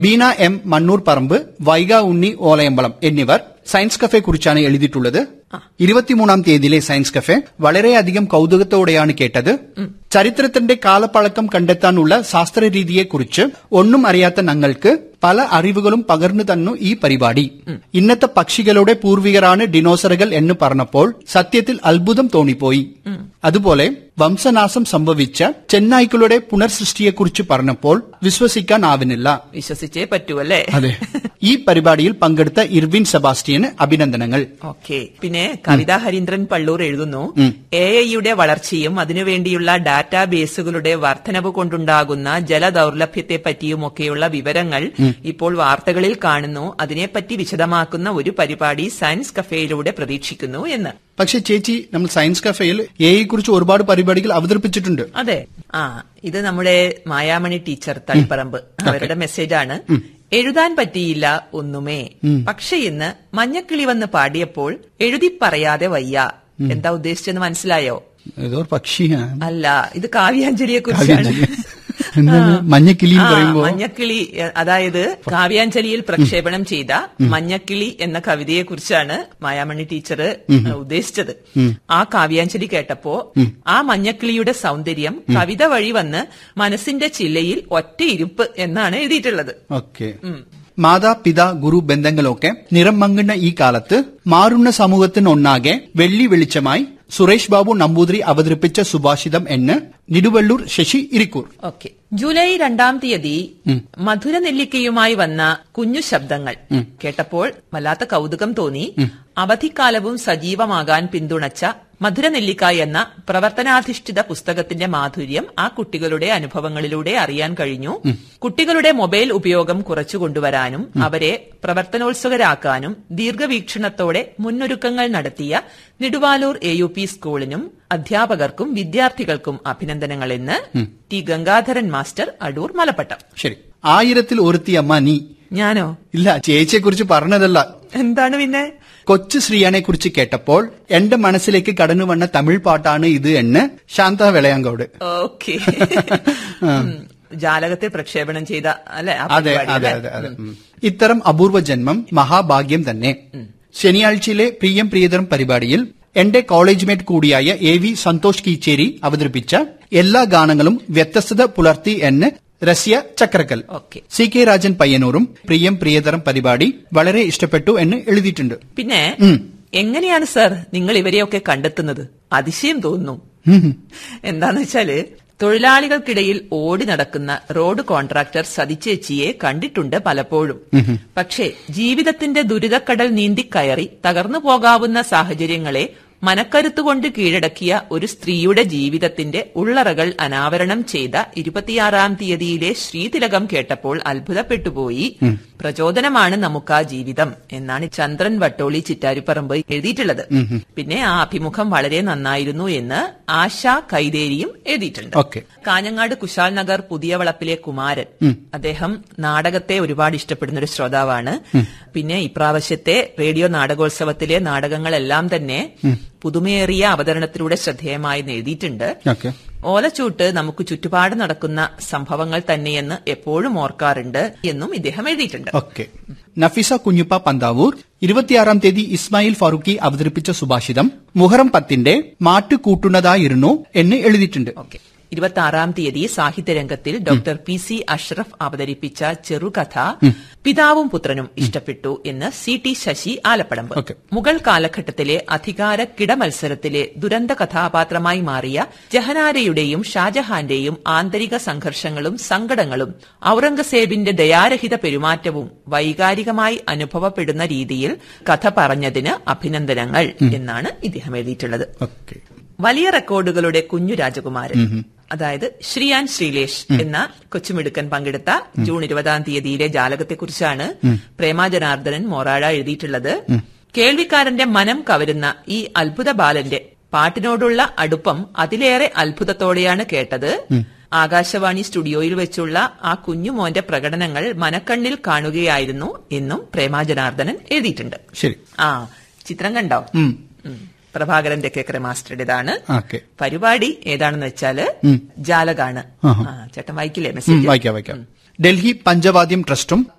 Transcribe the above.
Beena M Mannur പറമ്പ് വൈഗ ഉണ്ണി ഓലയമ്പളം എന്നിവർ science cafe കുറിച്ചാണ് എഴുതിയിട്ടുള്ളത് ഇരുപത്തിമൂന്നാം തീയതിയിലെ സയൻസ് കഫെ വളരെയധികം കൗതുകത്തോടെയാണ് കേട്ടത് ചരിത്രത്തിന്റെ കാലപ്പഴക്കം കണ്ടെത്താനുള്ള ശാസ്ത്രരീതിയെക്കുറിച്ച് ഒന്നും അറിയാത്ത ഞങ്ങൾക്ക് പല അറിവുകളും പകർന്നു തന്നു ഈ പരിപാടി ഇന്നത്തെ പക്ഷികളുടെ പൂർവികരാണ് ഡിനോസറുകൾ എന്ന് പറഞ്ഞപ്പോൾ സത്യത്തിൽ അത്ഭുതം തോന്നിപ്പോയി അതുപോലെ വംശനാശം സംഭവിച്ച ചെന്നായ്ക്കളുടെ പുനർസൃഷ്ടിയെക്കുറിച്ച് പറഞ്ഞപ്പോൾ വിശ്വസിക്കാനാവുന്നില്ല വിശ്വസിച്ചേ പറ്റൂ അല്ലേ അതെ ഈ പരിപാടിയിൽ പങ്കെടുത്ത ഇർവിൻ സെബാസ്റ്റ്യന് അഭിനന്ദനങ്ങൾ ഓക്കെ പിന്നെ കവിതാ ഹരീന്ദ്രൻ പള്ളൂർ എഴുതുന്നു എ ഐയുടെ വളർച്ചയും അതിനുവേണ്ടിയുള്ള ഡാറ്റാബേസുകളുടെ വർധനവ് കൊണ്ടുണ്ടാകുന്ന ജലദൌർലഭ്യത്തെ പറ്റിയുമൊക്കെയുള്ള വിവരങ്ങൾ ഇപ്പോൾ വാർത്തകളിൽ കാണുന്നു അതിനെപ്പറ്റി വിശദമാക്കുന്ന ഒരു പരിപാടി സയൻസ് കഫേയിലൂടെ പ്രതീക്ഷിക്കുന്നു എന്ന് പക്ഷെ ചേച്ചി നമ്മൾ സയൻസ് കഫേയിൽ എ കുറിച്ച് ഒരുപാട് പരിപാടികൾ അവതരിപ്പിച്ചിട്ടുണ്ട് അതെ ആ ഇത് നമ്മുടെ മായാമണി ടീച്ചർ തളിപ്പറമ്പ് അവരുടെ മെസ്സേജാണ് എഴുതാൻ പറ്റിയില്ല ഒന്നുമേ പക്ഷെ ഇന്ന് മഞ്ഞക്കിളി വന്ന് പാടിയപ്പോൾ എഴുതി പറയാതെ വയ്യ എന്താ ഉദ്ദേശിച്ചെന്ന് മനസ്സിലായോ ഏതോ ഒരു പക്ഷിയാണ് അല്ല ഇത് കാവ്യാഞ്ജലിയെ കുറിച്ചാണ് എന്താണ് മഞ്ഞക്കിളി എന്ന് പറയുമ്പോ മഞ്ഞക്കിളി എ, അതായത് കാവ്യാഞ്ജലിയിൽ പ്രക്ഷേപണം ചെയ്ത മഞ്ഞക്കിളി എന്ന കവിതയെ കുറിച്ചാണ് മായാമണി ടീച്ചർ ഉദ്ദേശിച്ചത് ആ കാവ്യാഞ്ജലി കേട്ടപ്പോ ആ മഞ്ഞക്കിളിയുടെ സൗന്ദര്യം കവിത വഴി വന്ന് മനസ്സിന്റെ ചില്ലയിൽ ഒറ്റയിരുപ്പ് എന്നാണ് എഴുതിയിട്ടുള്ളത് ഓക്കെ മാതാപിതാ ഗുരു ബന്ധങ്ങളൊക്കെ നിറം മങ്ങുന്ന ഈ കാലത്ത് മാറുന്ന സമൂഹത്തിനൊന്നാകെ വെള്ളി വെളിച്ചമായി സുരേഷ് ബാബു നമ്പൂതിരി അവതരിപ്പിച്ച സുഭാഷിതം എന്ന് നിടുവള്ളൂർ ശശി ഇരിക്കൂർ ഓക്കെ ജൂലൈ രണ്ടാം തീയതി മധുര നെല്ലിക്കയുമായി വന്ന കുഞ്ഞു ശബ്ദങ്ങൾ കേട്ടപ്പോൾ വല്ലാത്ത കൗതുകം തോന്നി അവധിക്കാലവും സജീവമാകാൻ പിന്തുണച്ച മധുര നെല്ലിക്ക എന്ന പ്രവർത്തനാധിഷ്ഠിത പുസ്തകത്തിന്റെ മാധുര്യം ആ കുട്ടികളുടെ അനുഭവങ്ങളിലൂടെ അറിയാൻ കഴിഞ്ഞു കുട്ടികളുടെ മൊബൈൽ ഉപയോഗം കുറച്ചു കൊണ്ടുവരാനും അവരെ പ്രവർത്തനോത്സുകരാക്കാനും ദീർഘവീക്ഷണത്തോടെ മുന്നൊരുക്കങ്ങൾ നടത്തിയ നെടുവാലൂർ എ യു പി സ്കൂളിനും അധ്യാപകർക്കും വിദ്യാർത്ഥികൾക്കും അഭിനന്ദനങ്ങളെന്ന് ടി ഗംഗാധരൻ മാസ്റ്റർ അടൂർ മലപ്പട്ടം ശരി ആയിരത്തിൽ ഒരുത്തിയമ്മ നീ ഞാനോ ഇല്ല ചേച്ചിയെ കുറിച്ച് പറഞ്ഞതല്ല എന്താണ് പിന്നെ കൊച്ചു ശ്രീയാനെ കുറിച്ച് കേട്ടപ്പോൾ എന്റെ മനസ്സിലേക്ക് കടന്നു വന്ന തമിഴ് പാട്ടാണ് ഇത് എന്ന് ശാന്ത വെളയാങ്കോട് ഓക്കെ ജാലകത്തിൽ പ്രക്ഷേപണം ചെയ്ത അല്ലെ ആ അതെ പരിപാടി അതെ അല്ലേ? അതെ അതെ ഉം. ഇത്തരം അപൂർവ ജന്മം മഹാഭാഗ്യം തന്നെ ശനിയാഴ്ചയിലെ പ്രിയം പ്രിയതരം പരിപാടിയിൽ എന്റെ കോളേജ് മേറ്റ് കൂടിയായ എ വി സന്തോഷ് കീച്ചേരി അവതരിപ്പിച്ച എല്ലാ ഗാനങ്ങളും വ്യത്യസ്തത പുലർത്തി എന്ന് Rasya Chakrakkal okay C K Rajan പയ്യന്നൂറും പ്രിയം പ്രിയതരം പരിപാടി വളരെ ഇഷ്ടപ്പെട്ടു എന്ന് എഴുതിയിട്ടുണ്ട് പിന്നെ ഉം. എങ്ങനെയാണ് സർ നിങ്ങൾ ഇവരെയൊക്കെ കണ്ടെത്തുന്നത് അതിശയം തോന്നുന്നു ഉം. എന്താന്ന് വെച്ചാല് തൊഴിലാളികൾക്കിടയിൽ ഓടി നടക്കുന്ന റോഡ് കോൺട്രാക്ടർ സതിച്ചേച്ചിയെ കണ്ടിട്ടുണ്ട് പലപ്പോഴും പക്ഷേ ജീവിതത്തിന്റെ ദുരിതക്കടൽ നീന്തിക്കയറി തകർന്നു പോകാവുന്ന സാഹചര്യങ്ങളെ മനക്കരുത്തുകൊണ്ട് കീഴടക്കിയ ഒരു സ്ത്രീയുടെ ജീവിതത്തിന്റെ ഉള്ളറകൾ അനാവരണം ചെയ്ത ഇരുപത്തിയാറാം തീയതിയിലെ ശ്രീതിലകം കേട്ടപ്പോൾ അത്ഭുതപ്പെട്ടുപോയി പ്രചോദനമാണ് നമുക്ക് ആ ജീവിതം എന്നാണ് ചന്ദ്രൻ വട്ടോളി ചിറ്റാരിപ്പറമ്പ് എഴുതിയിട്ടുള്ളത് പിന്നെ ആ അഭിമുഖം വളരെ നന്നായിരുന്നു എന്ന് ആശ കൈതേരിയും എഴുതിയിട്ടുണ്ട് ഓക്കെ കാഞ്ഞങ്ങാട് കുശാൽ നഗർ പുതിയ വളപ്പിലെ കുമാരൻ അദ്ദേഹം നാടകത്തെ ഒരുപാട് ഇഷ്ടപ്പെടുന്ന ഒരു ശ്രോതാവാണ് പിന്നെ ഇപ്രാവശ്യത്തെ റേഡിയോ നാടകോത്സവത്തിലെ നാടകങ്ങളെല്ലാം തന്നെ പുതുമയേറിയ അവതരണത്തിലൂടെ ശ്രദ്ധേയമായി എഴുതിയിട്ടുണ്ട് ഓക്കെ ഓലച്ചൂട്ട് നമുക്ക് ചുറ്റുപാട് നടക്കുന്ന സംഭവങ്ങൾ തന്നെയെന്ന് എപ്പോഴും ഓർക്കാറുണ്ട് എന്നും ഇദ്ദേഹം എഴുതിയിട്ടുണ്ട് ഓക്കെ നഫീസ കുഞ്ഞുപ്പ പന്താവൂർ ഇരുപത്തിയാറാം തീയതി ഇസ്മായിൽ ഫാറൂഖി അവതരിപ്പിച്ച സുഭാഷിതം മുഹറം പത്തിന്റെ മാറ്റ് കൂട്ടുന്നതായിരുന്നു എന്ന് എഴുതിയിട്ടുണ്ട് ഓക്കെ ഇരുപത്തി ആറാം തീയതി സാഹിത്യരംഗത്തിൽ ഡോക്ടർ പി സി അഷ്റഫ് അവതരിപ്പിച്ച ചെറുകഥ പിതാവും പുത്രനും ഇഷ്ടപ്പെട്ടു എന്ന് C T Shashi Alappadamba okay. Mughal കാലഘട്ടത്തിലെ അധികാര കിടമത്സരത്തിലെ ദുരന്ത കഥാപാത്രമായി മാറിയ ജഹനാരയുടെയും ഷാജഹാന്റെയും ആന്തരിക സംഘർഷങ്ങളും സങ്കടങ്ങളും ഔറംഗസേബിന്റെ ദയാരഹിത പെരുമാറ്റവും വൈകാരികമായി അനുഭവപ്പെടുന്ന രീതിയിൽ കഥ പറഞ്ഞതിന് അഭിനന്ദനങ്ങൾ എന്നാണ് ഇദ്ദേഹം എഴുതിയിട്ടുള്ളത് ഓക്കെ വലിയ റെക്കോർഡുകളുടെ കുഞ്ഞു രാജകുമാരൻ അതായത് ശ്രീയാൻ ശ്രീലേഷ് എന്ന കൊച്ചുമിടുക്കൻ പങ്കെടുത്ത ജൂൺ ഇരുപതാം തീയതിയിലെ ജാലകത്തെക്കുറിച്ചാണ് പ്രേമ ജനാർദ്ദനൻ മൊറാഴ എഴുതിയിട്ടുള്ളത് കേൾവിക്കാരന്റെ മനം കവരുന്ന ഈ അത്ഭുത ബാലന്റെ പാട്ടിനോടുള്ള അടുപ്പം അതിലേറെ അത്ഭുതത്തോടെയാണ് കേട്ടത് ആകാശവാണി സ്റ്റുഡിയോയിൽ വെച്ചുള്ള ആ കുഞ്ഞുമോന്റെ പ്രകടനങ്ങൾ മനക്കണ്ണിൽ കാണുകയായിരുന്നു എന്നും പ്രേമ ജനാർദ്ദനൻ എഴുതിയിട്ടുണ്ട് ശരി ആ ചിത്രം കണ്ടോ ഉം. ഉം. പ്രഭാകരൻ തെക്കേക്കര മാസ്റ്ററുടേതാണ് ഓക്കെ പരിപാടി ഏതാണെന്ന് വെച്ചാല് ജാലകാണ് ആഹാ. ആ, ചേട്ടൻ വായിക്കില്ലേ ഉം, മെസ്സേജ് വായിക്കാം വായിക്കാം ഡൽഹി പഞ്ചവാദ്യം ട്രസ്റ്റും